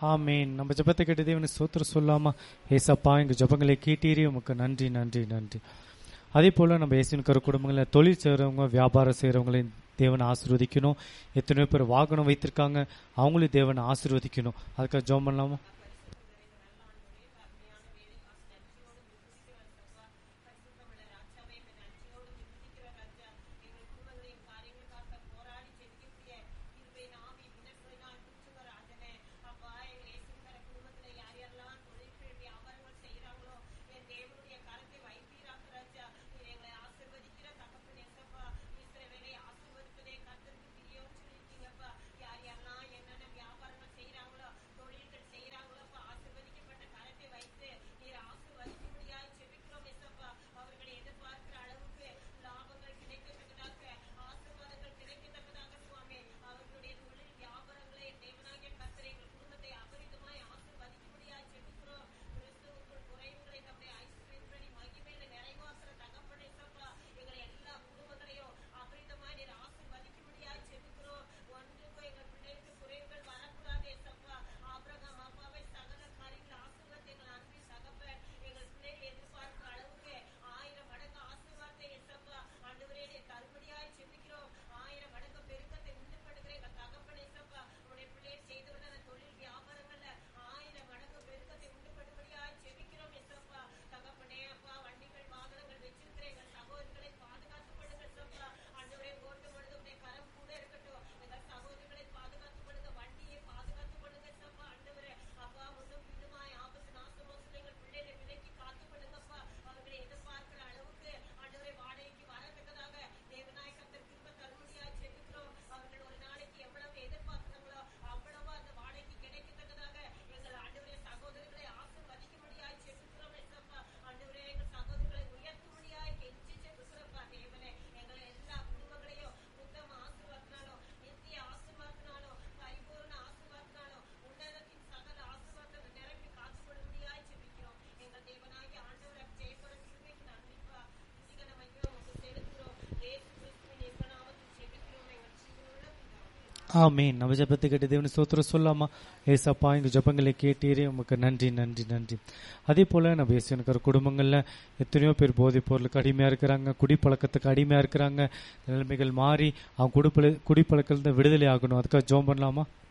ஆமேன் நம்ம ஜெபத்தை கேட்டு தேவனை சோத்திர சொல்லாமா ஏசப்பா எங்க ஜெபங்களை கேட்டீரே உமக்கு நன்றி நன்றி நன்றி அதே போல நம்ம இயேசுவின் கரு குடும்பங்களில் தொழில் செய்கிறவங்க வியாபாரம் செய்கிறவங்களையும் தேவனை ஆசீர்வதிக்கணும் எத்தனையோ பேர் வாகனம் வைத்திருக்காங்க அவங்களையும் தேவனை ஆசீர்வதிக்கணும் அதுக்காக ஜெபம் பண்ணலாமா ஆமீன் நம்ம ஜெபத்தை கேட்டு தேவனி சோத்திர சொல்லாமா ஏசப்பா எங்க ஜெபங்களை கேட்டீரே உமக்கு நன்றி நன்றி நன்றி அதே போல நம்ம இயேசுனுக்கிற குடும்பங்கள்ல எத்தனையோ பேர் போதைப் பொருளுக்கு அடிமையா இருக்கிறாங்க குடிப்பழக்கத்துக்கு அடிமையா இருக்கிறாங்க நிலைமைகள் மாறி அவங்க குடிப்பழ குடிப்பழக்கத்துல விடுதலை ஆகணும் அதுக்காக ஜோம் பண்ணலாமா